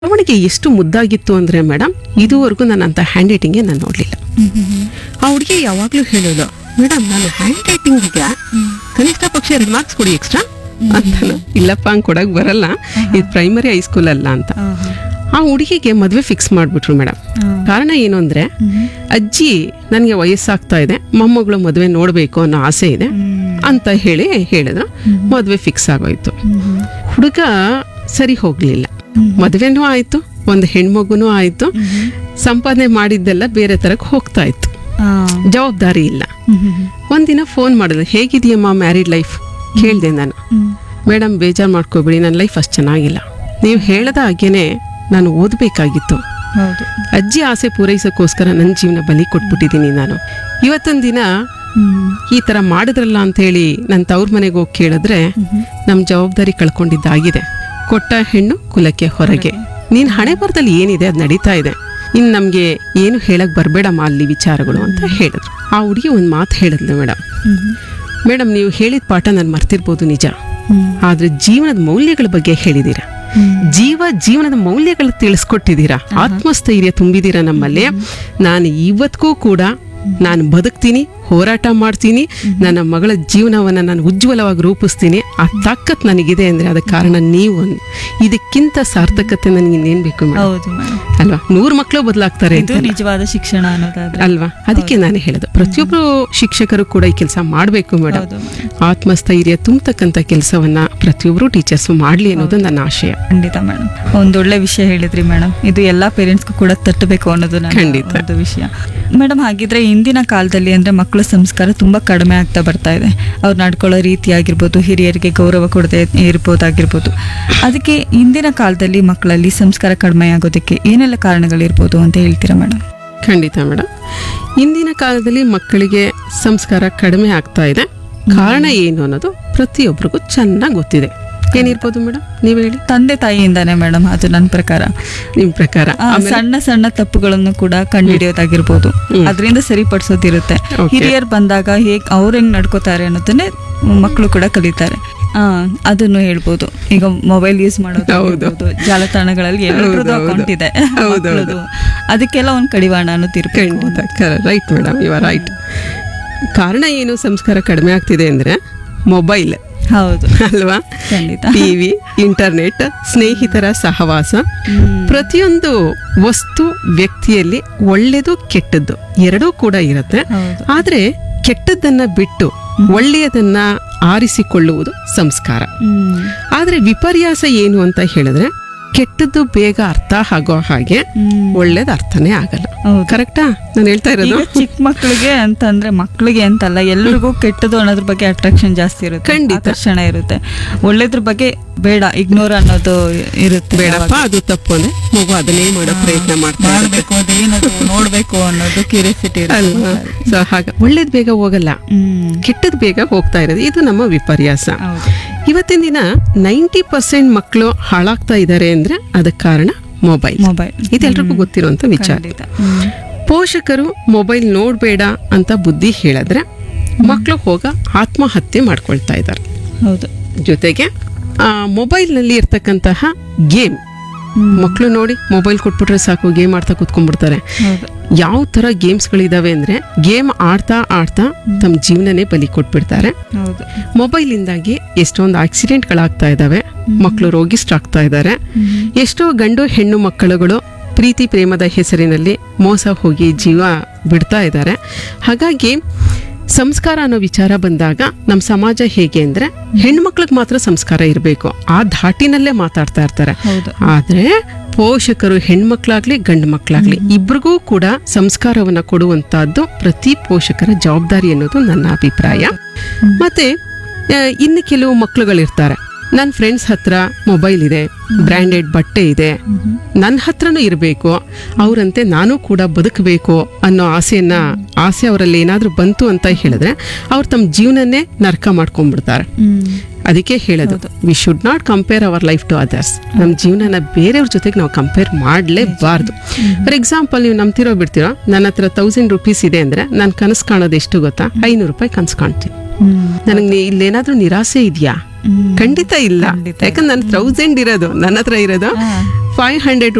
ಬರವಣಿಗೆ ಎಷ್ಟು ಮುದ್ದಾಗಿತ್ತು ಅಂದ್ರೆ ಮೇಡಮ್ ಇದುವರೆಗೂ ನಾನು ಅಂತ ಹ್ಯಾಂಡ್ ರೈಟಿಂಗೇ ನಾನು ನೋಡಲಿಲ್ಲ ಆ ಹುಡುಗಿ ಯಾವಾಗಲೂ ಹೇಳೋದು ಮೇಡಮ್ ನಾನು ಹ್ಯಾಂಡ್ ರೈಟಿಂಗಿಗೆ ಕನಿಷ್ಠ ಪಕ್ಷ ಎರಡು ಮಾರ್ಕ್ಸ್ ಕೊಡಿ ಎಕ್ಸ್ಟ್ರಾ ಅಂತಾನು ಇಲ್ಲಪ್ಪ ಹಂಗೆ ಕೊಡಕ್ ಬರಲ್ಲ ಇದು ಪ್ರೈಮರಿ ಹೈಸ್ಕೂಲ್ ಅಲ್ಲ ಅಂತ ಆ ಹುಡುಗಿಗೆ ಮದುವೆ ಫಿಕ್ಸ್ ಮಾಡಿಬಿಟ್ರು ಮೇಡಮ್ ಕಾರಣ ಏನು ಅಂದ್ರೆ ಅಜ್ಜಿ ನನಗೆ ವಯಸ್ಸಾಗ್ತಾ ಇದೆ ಮೊಮ್ಮಗಳು ಮದುವೆ ನೋಡಬೇಕು ಅನ್ನೋ ಆಸೆ ಇದೆ ಅಂತ ಹೇಳಿ ಹೇಳಿದ್ರು ಮದುವೆ ಫಿಕ್ಸ್ ಆಗೋಯ್ತು ಹುಡುಗ ಸರಿ ಹೋಗ್ಲಿಲ್ಲ ಮದುವೆನೂ ಆಯ್ತು ಒಂದು ಹೆಣ್ಮಗುನೂ ಆಯ್ತು ಸಂಪಾದನೆ ಮಾಡಿದ್ದೆಲ್ಲ ಬೇರೆ ತರಕ್ ಹೋಗ್ತಾ ಇತ್ತು ಜವಾಬ್ದಾರಿ ಇಲ್ಲ ಒಂದಿನ ಫೋನ್ ಮಾಡಿದ್ರು ಹೇಗಿದೆಯಮ್ಮ ಮ್ಯಾರಿಡ್ ಲೈಫ್ ಕೇಳಿದೆ ನಾನು ಮೇಡಮ್ ಬೇಜಾರು ಮಾಡ್ಕೋಬೇಡಿ ನನ್ನ ಲೈಫ್ ಅಷ್ಟು ಚೆನ್ನಾಗಿಲ್ಲ ನೀವು ಹೇಳದ ಹಾಗೇನೆ ನಾನು ಓದಬೇಕಾಗಿತ್ತು ಹೌದು ಅಜ್ಜಿ ಆಸೆ ಪೂರೈಸೋಕ್ಕೋಸ್ಕರ ನನ್ನ ಜೀವನ ಬಲಿ ಕೊಟ್ಬಿಟ್ಟಿದ್ದೀನಿ ನಾನು ಇವತ್ತೊಂದು ದಿನ ಈ ಥರ ಮಾಡಿದ್ರಲ್ಲ ಅಂತ ಹೇಳಿ ನನ್ನ ತವ್ರ ಮನೆಗೆ ಹೋಗಿ ಕೇಳಿದ್ರೆ ನಮ್ಮ ಜವಾಬ್ದಾರಿ ಕಳ್ಕೊಂಡಿದ್ದಾಗಿದೆ ಕೊಟ್ಟ ಹೆಣ್ಣು ಕುಲಕ್ಕೆ ಹೊರಗೆ ನೀನ್ ಹಣೆ ಬರದಲ್ಲಿ ಏನಿದೆ ಅದು ನಡೀತಾ ಇದೆ ಇನ್ ನಮ್ಗೆ ಏನು ಹೇಳಕ್ ಬರ್ಬೇಡಮ್ಮ ಅಲ್ಲಿ ವಿಚಾರಗಳು ಅಂತ ಹೇಳಿದ್ರು ಆ ಹುಡುಗಿ ಒಂದು ಮಾತು ಹೇಳಿದ್ಲು ಮೇಡಮ್ ಮೇಡಮ್ ನೀವು ಹೇಳಿದ ಪಾಠ ನಾನು ಮರ್ತಿರ್ಬೋದು ನಿಜ ಆದ್ರೆ ಜೀವನದ ಮೌಲ್ಯಗಳ ಬಗ್ಗೆ ಹೇಳಿದೀರಾ ಜೀವ ಜೀವನದ ಮೌಲ್ಯಗಳು ತಿಳಿಸ್ಕೊಟ್ಟಿದ್ದೀರಾ ಆತ್ಮಸ್ಥೈರ್ಯ ತುಂಬಿದ್ದೀರಾ ನಮ್ಮಲ್ಲಿ ನಾನು ಇವತ್ತಿಗೂ ಕೂಡ ನಾನು ಬದುಕ್ತೀನಿ ಹೋರಾಟ ಮಾಡ್ತೀನಿ ನನ್ನ ಮಗಳ ಜೀವನವನ್ನು ನಾನು ಉಜ್ವಲವಾಗಿ ರೂಪಿಸ್ತೀನಿ ಆ ತಾಕತ್ ನನಗಿದೆ ಅಂದ್ರೆ ಅದಕ್ಕೆ ಕಾರಣ ನೀವು ಒಂದು ಇದಕ್ಕಿಂತ ಸಾರ್ಥಕತೆ ನನಗೆ ಇನ್ನೇನ್ ಬೇಕು ಮೇಡಮ್ ಹೌದು ಮೇಡಮ್ ಅಲ್ವಾ ನೂರು ಮಕ್ಕಳು ಬದಲಾಗ್ತಾರೆ ಇದು ನಿಜವಾದ ಶಿಕ್ಷಣ ಅನ್ನೋದಾದ್ರೆ ಅಲ್ವಾ ಅದಕ್ಕೆ ನಾನು ಹೇಳೋದು ಪ್ರತಿಯೊಬ್ರು ಶಿಕ್ಷಕರು ಕೂಡ ಈ ಕೆಲಸ ಮಾಡಬೇಕು ಮೇಡಮ್ ಹೌದು ಮೇಡಮ್ ಆತ್ಮಸ್ಥೈರ್ಯ ತುಂಬತಕ್ಕಂಥ ಕೆಲಸವನ್ನ ಪ್ರತಿಯೊಬ್ರು ಟೀಚರ್ಸ್ ಮಾಡ್ಲಿ ಅನ್ನೋದು ನನ್ನ ಆಶಯ ಖಂಡಿತ ಮೇಡಮ್ ಒಂದೊಳ್ಳೆ ವಿಷಯ ಹೇಳಿದ್ರಿ ಮೇಡಮ್ ಇದು ಎಲ್ಲಾ ಪೇರೆಂಟ್ಸ್ಗೂ ಕೂಡ ತಟ್ಟಬೇಕು ಅನ್ನೋದು ನನ್ನ ಖಂಡಿತ. ಒಂದು ವಿಷಯ ಮೇಡಮ್ ಹಾಗಿದ್ರೆ ಇಂದಿನ ಕಾಲದಲ್ಲಿ ಅಂದ್ರೆ ಮಕ್ಕಳ ಸಂಸ್ಕಾರ ತುಂಬಾ ಕಡಿಮೆ ಆಗ್ತಾ ಬರ್ತಾ ಇದೆ ಅವ್ರು ನಡ್ಕೊಳ್ಳೋ ರೀತಿ ಆಗಿರ್ಬೋದು ಹಿರಿಯರಿಗೆ ಗೌರವ ಕೊಡದೆ ಇರ್ಬೋದಾಗಿರ್ಬೋದು ಅದಕ್ಕೆ ಇಂದಿನ ಕಾಲದಲ್ಲಿ ಮಕ್ಕಳಲ್ಲಿ ಸಂಸ್ಕಾರ ಕಡಿಮೆ ಆಗೋದಕ್ಕೆ ಏನೆಲ್ಲ ಕಾರಣಗಳಿರ್ಬೋದು ಅಂತ ಹೇಳ್ತೀರಾ ಮೇಡಮ್ ಖಂಡಿತ ಮೇಡಮ್ ಇಂದಿನ ಕಾಲದಲ್ಲಿ ಮಕ್ಕಳಿಗೆ ಸಂಸ್ಕಾರ ಕಡಿಮೆ ಆಗ್ತಾ ಇದೆ ಕಾರಣ ಏನು ಅನ್ನೋದು ಪ್ರತಿಯೊಬ್ಬರಿಗೂ ಚೆನ್ನಾಗಿ ಗೊತ್ತಿದೆ ಏನಿರ್ಬೋದು ಮೇಡಮ್ ನೀವು ಹೇಳಿ ತಂದೆ ತಾಯಿಯಿಂದಾನೆ ಮೇಡಮ್ ಅದು ನನ್ನ ಪ್ರಕಾರ ನಿಮ್ ಪ್ರಕಾರ ಆ, ಸಣ್ಣ ಸಣ್ಣ ತಪ್ಪುಗಳನ್ನು ಕೂಡ ಕಂಡುಹಿಡಿಯೋದಾಗಿರ್ಬೋದು ಅದರಿಂದ ಸರಿಪಡಿಸೋದಿರುತ್ತೆ Okay. ಹಿರಿಯರು ಬಂದಾಗ ಹೇಗ್ ಅವ್ರು ಹೆಂಗ್ ನಡ್ಕೋತಾರೆ ಅನ್ನೋದನ್ನೇ ಮಕ್ಕಳು ಕೂಡ ಕಲಿತಾರೆ ಆ ಅದನ್ನು ಹೇಳ್ಬೋದು ಈಗ ಮೊಬೈಲ್ ಯೂಸ್ ಮಾಡೋದು ಹೌದು. ಆಗಿರ್ಬೋದು, ಜಾಲತಾಣಗಳಲ್ಲಿ ಎಲ್ಲರದ್ದು ಹೌದು, ಅಕೌಂಟ್ ಇದೆ ಹೌದು, ಮಕ್ಳದ್ದು. ಅದಕ್ಕೆಲ್ಲ ಒಂದು ಕಡಿವಾಣ ಅನ್ನೋದು ಇರ್ಬೇಕು ಖಂಡಿತ right madam you are right ಕಾರಣ ಏನು ಸಂಸ್ಕಾರ ಕಡಿಮೆ ಆಗ್ತಿದೆ ಅಂದ್ರೆ ಮೊಬೈಲ್ ಹೌದು ಅಲ್ವಾ ಖಂಡಿತ ಟಿವಿ ಇಂಟರ್ನೆಟ್ ಸ್ನೇಹಿತರ ಸಹವಾಸ ಪ್ರತಿಯೊಂದು ವಸ್ತು ವ್ಯಕ್ತಿಯಲ್ಲಿ ಒಳ್ಳೆಯದು ಕೆಟ್ಟದ್ದು ಎರಡೂ ಕೂಡ ಇರುತ್ತೆ ಹೌದು ಆದ್ರೆ ಕೆಟ್ಟದ್ದನ್ನ ಬಿಟ್ಟು ಒಳ್ಳೆಯದನ್ನ ಆರಿಸಿಕೊಳ್ಳುವುದು ಸಂಸ್ಕಾರ ಹ್ಮ್ ಆದ್ರೆ ವಿಪರ್ಯಾಸ ಏನು ಅಂತ ಹೇಳಿದ್ರೆ ಕೆಟ್ಟದ್ದು ಬೇಗ ಅರ್ಥ ಆಗೋ ಹಾಗೆ ಹ್ಮ್. ಒಳ್ಳೇದು ಅರ್ಥನೇ ಆಗಲ್ಲ ಹೌದು ಕರೆಕ್ಟಾ ನಾನು ಹೇಳ್ತಾ ಇರೋದು ಈಗ ಚಿಕ್ಕ ಮಕ್ಕಳಿಗೆ ಅಂತಂದ್ರೆ ಮಕ್ಕಳಿಗೆ ಅಂತಲ್ಲ ಎಲ್ರಿಗೂ ಕೆಟ್ಟದು ಅನ್ನೋದ್ರ ಬಗ್ಗೆ ಅಟ್ರಾಕ್ಷನ್ ಜಾಸ್ತಿ ಇರುತ್ತೆ ಖಂಡಿತ. ಆಕರ್ಷಣೆ ಇರುತ್ತೆ ಒಳ್ಳೇದ್ರ ಬಗ್ಗೆ ಬೇಡ ಇಗ್ನೋರ್ ಅನ್ನೋದು ಇರುತ್ತೆ ಬೇಡಪ್ಪ ಅದು ತಪ್ಪು ಅಂದ್ರೆ ಮಗು ಅದನ್ನೇ ಮಾಡೋ ಪ್ರಯತ್ನ ಮಾಡ್ತಾ ಇರುತ್ತೆ. ಮಾಡ್ಬೇಕು ಅದೇನದು ನೋಡ್ಬೇಕು ಅನ್ನೋದು ಕ್ಯೂರಿಯಾಸಿಟಿ ಅಲ್ವಾ ಸೊ ಹಾಗ ಒಳ್ಳೇದ್ ಬೇಗ ಹೋಗಲ್ಲ ಹ್ಮ್ ಕೆಟ್ಟದ್ ಬೇಗ ಹೋಗ್ತಾ ಇರೋದು ಇದು ನಮ್ಮ ವಿಪರ್ಯಾಸ ಹೌದು ಇವತ್ತಿನ ದಿನ ನೈಂಟಿ ಪರ್ಸೆಂಟ್ ಮಕ್ಕಳು ಹಾಳಾಗ್ತಾ ಇದ್ದಾರೆ ಅಂದ್ರೆ ಅದಕ್ಕೆ ಕಾರಣ ಮೊಬೈಲ್ ಮೊಬೈಲ್ ಇದೆಲ್ರಿಗೂ ಗೊತ್ತಿರುವಂತ ವಿಚಾರ ಖಂಡಿತ ಹ್ಮ್. ಪೋಷಕರು ಮೊಬೈಲ್ ನೋಡ್ಬೇಡ ಅಂತ ಬುದ್ಧಿ ಹೇಳಿದ್ರೆ ಮಕ್ಕಳು ಹೋಗ ಆತ್ಮಹತ್ಯೆ ಮಾಡ್ಕೊಳ್ತಾ ಇದ್ದಾರೆ ಹೌದು ಜೊತೆಗೆ ಆ ಮೊಬೈಲ್ನಲ್ಲಿ ಇರ್ತಕ್ಕಂತಹ ಗೇಮ್ ಹ್ಮ್. ಮಕ್ಕಳು ನೋಡಿ ಮೊಬೈಲ್ ಕೊಟ್ಬಿಟ್ರೆ ಸಾಕು ಗೇಮ್ ಆಡ್ತಾ ಕೂತ್ಕೊಂಡ್ಬಿಡ್ತಾರೆ ಹೌದು ಯಾವ ತರ ಗೇಮ್ಸ್ಗಳಿದಾವೆ ಅಂದ್ರೆ ಗೇಮ್ ಆಡ್ತಾ ಆಡ್ತಾ ತಮ್ಮ ಜೀವನನೇ ಬಲಿ ಕೊಟ್ಬಿಡ್ತಾರೆ ಹೌದು ಮೊಬೈಲಿಂದಾಗಿ ಎಷ್ಟೊಂದು ಆಕ್ಸಿಡೆಂಟ್ಗಳಾಗ್ತಾ ಇದ್ದಾವೆ ಮಕ್ಕಳು ರೋಗಿಷ್ಠರಾಗ್ತಾ ಇದ್ದಾರೆ ಎಷ್ಟೋ ಗಂಡು ಹೆಣ್ಣು ಮಕ್ಕಳುಗಳು ಪ್ರೀತಿ ಪ್ರೇಮದ ಹೆಸರಿನಲ್ಲಿ ಮೋಸ ಹೋಗಿ ಜೀವ ಬಿಡ್ತಾ ಇದ್ದಾರೆ ಹಾಗಾಗಿ ಸಂಸ್ಕಾರ ಅನ್ನೋ ವಿಚಾರ ಬಂದಾಗ ನಮ್ಮ ಸಮಾಜ ಹೇಗೆ ಅಂದ್ರೆ ಹೆಣ್ಮಕ್ಳಿಗೆ ಮಾತ್ರ ಸಂಸ್ಕಾರ ಇರಬೇಕು ಆ ಧಾಟಿನಲ್ಲೇ ಮಾತಾಡ್ತಾ ಇರ್ತಾರೆ ಹೌದು ಆದ್ರೆ ಪೋಷಕರು ಹೆಣ್ಮಕ್ಳಾಗ್ಲಿ ಗಂಡು ಮಕ್ಕಳಾಗ್ಲಿ ಇಬ್ರಿಗೂ ಕೂಡ ಸಂಸ್ಕಾರವನ್ನ ಕೊಡುವಂತಹದ್ದು ಪ್ರತಿ ಪೋಷಕರ ಜವಾಬ್ದಾರಿ ಅನ್ನೋದು ನನ್ನ ಅಭಿಪ್ರಾಯ ಮತ್ತೆ ಆ, ಇನ್ನು ಕೆಲವು ಮಕ್ಳುಗಳಿರ್ತಾರೆ ನನ್ನ ಫ್ರೆಂಡ್ಸ್ ಹತ್ರ ಮೊಬೈಲ್ ಇದೆ ಬ್ರ್ಯಾಂಡೆಡ್ ಬಟ್ಟೆ ಇದೆ ನನ್ನ ಹತ್ರನೂ ಇರಬೇಕು ಅವರಂತೆ ನಾನು ಕೂಡ ಬದುಕಬೇಕು ಅನ್ನೋ ಆಸೆಯನ್ನ ಆಸೆ ಅವರಲ್ಲಿ ಏನಾದ್ರೂ ಬಂತು ಅಂತ ಹೇಳಿದ್ರೆ ಅವ್ರು ತಮ್ಮ ಜೀವನನೇ ನರ್ಕ ಮಾಡ್ಕೊಂಡ್ಬಿಡ್ತಾರೆ ಹ್ಮ್ ಅದಕ್ಕೆ ಹೇಳೋದು we should not compare our life to others ನಮ್ಮ ಜೀವನನ ಬೇರೆಯವ್ರ ಜೊತೆಗೆ ನಾವು ಕಂಪೇರ್ ಮಾಡಲೇಬಾರ್ದು ಫಾರ್ ಎಕ್ಸಾಂಪಲ್ ನೀವು ನಂಬ್ತಿರೋ ಬಿಡ್ತಿರೋ ನನ್ನ ಹತ್ರ ತೌಸಂಡ್ ರುಪೀಸ್ ಇದೆ ಅಂದ್ರೆ ನಾನು ಕನಸು ಕಾಣೋದು ಎಷ್ಟು ಗೊತ್ತಾ ಐನೂರು ರೂಪಾಯಿ ಕನಸು ಕಾಣ್ತೀನಿ ಹ್ಮ್ ನನಗೆ ಇಲ್ಲೇನಾದ್ರೂ ನಿರಾಸೆ ಇದೆಯಾ ಹ್ಮ್. ಖಂಡಿತ ಇಲ್ಲ ಖಂಡಿತ ಯಾಕಂದ್ರೆ ನನ್ನ ತೌಸಂಡ್ ಇರೋದು ನನ್ನ ಹತ್ರ ಇರೋದು ಹಾ. Five hundred